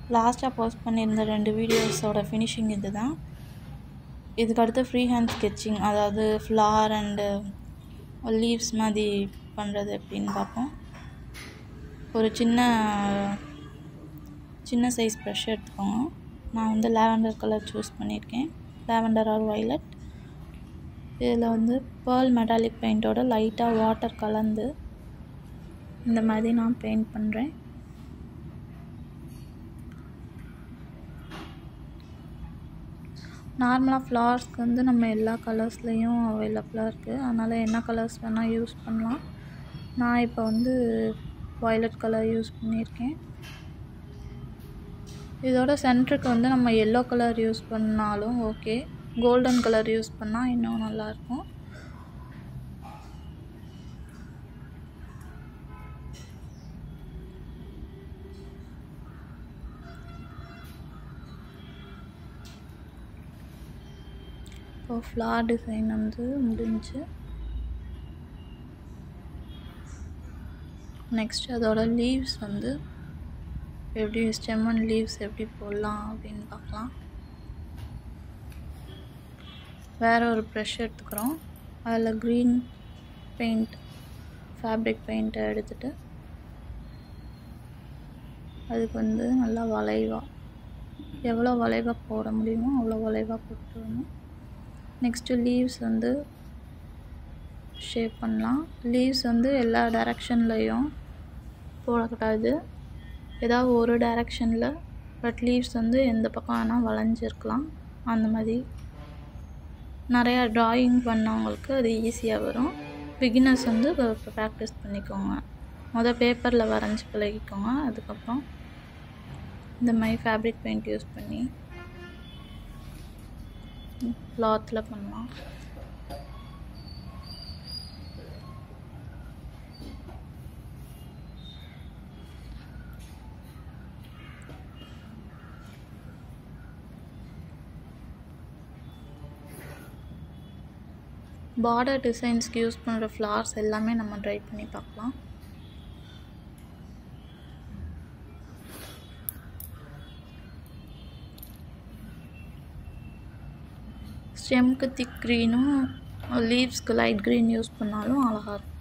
லாஸ்ட்டாக போஸ்ட் பண்ணியிருந்த ரெண்டு வீடியோஸோட ஃபினிஷிங் இது தான் இதுக்கு அடுத்து ஃப்ரீ ஹேண்ட் ஸ்கெட்சிங் அதாவது ஃப்ளார் அண்டு லீவ்ஸ் மாதிரி பண்ணுறது எப்படின்னு பார்ப்போம் ஒரு சின்ன சின்ன சைஸ் ப்ரஷ் எடுத்துக்கோங்க நான் வந்து லாவெண்டர் கலர் சூஸ் பண்ணியிருக்கேன் லாவெண்டர் ஆர் வைலட் இதில் வந்து பேர்ல் மெட்டாலிக் பெயிண்டோட லைட்டாக வாட்டர் கலந்து இந்த மாதிரி நான் பெயிண்ட் பண்ணுறேன் நார்மலாக ஃப்ளவர்ஸ்க்கு வந்து நம்ம எல்லா கலர்ஸ்லேயும் அவைலபிளாக இருக்குது அதனால் என்ன கலர்ஸ் வேணால் யூஸ் பண்ணலாம் நான் இப்போ வந்து வயலட் கலர் யூஸ் பண்ணியிருக்கேன் இதோட சென்டருக்கு வந்து நம்ம எல்லோ கலர் யூஸ் பண்ணாலும் ஓகே கோல்டன் கலர் யூஸ் பண்ணால் இன்னும் நல்லாயிருக்கும் இப்போ ஃப்ளார் டிசைன் வந்து முடிஞ்சு நெக்ஸ்ட் அதோட லீவ்ஸ் வந்து எப்படி ஸ்டெம் அண்ட் லீவ்ஸ் எப்படி போடலாம் அப்படின்னு பார்க்கலாம் வேறு ஒரு ப்ரெஷ் எடுத்துக்கிறோம் அதில் க்ரீன் பெயிண்ட் ஃபேப்ரிக் பெயிண்ட்டை எடுத்துகிட்டு அதுக்கு வந்து நல்லா வளைவாக எவ்வளோ வளைவாக போட முடியுமோ அவ்வளோ வளைவாக போட்டு வரணும் நெக்ஸ்ட்டு லீவ்ஸ் வந்து ஷேப் பண்ணலாம் லீவ்ஸ் வந்து எல்லா டைரக்ஷன்லேயும் போடக்கூடாது ஏதாவது ஒரு டைரக்ஷனில் பட் லீவ்ஸ் வந்து எந்த பக்கம் வேணால் வளைஞ்சிருக்கலாம் அந்த மாதிரி நிறையா ட்ராயிங் பண்ணவங்களுக்கு அது ஈஸியாக வரும் பிகினர்ஸ் வந்து ப்ராக்டிஸ் பண்ணிக்கோங்க மொதல் பேப்பரில் வரைஞ்சி பழகிக்கோங்க அதுக்கப்புறம் இந்த மாதிரி ஃபேப்ரிக் பெயிண்ட் யூஸ் பண்ணி கிளாத்தில் பண்ணலாம் பார்டர் டிசைன்ஸ்க்கு யூஸ் பண்ணுற ஃப்ளார்ஸ் எல்லாமே நம்ம ட்ரை பண்ணி பார்க்கலாம் ஸ்டெம்க்கு திக் க்ரீனும் லீவ்ஸ்க்கு லைட் க்ரீன் யூஸ் பண்ணாலும் அழகாக இருக்கும்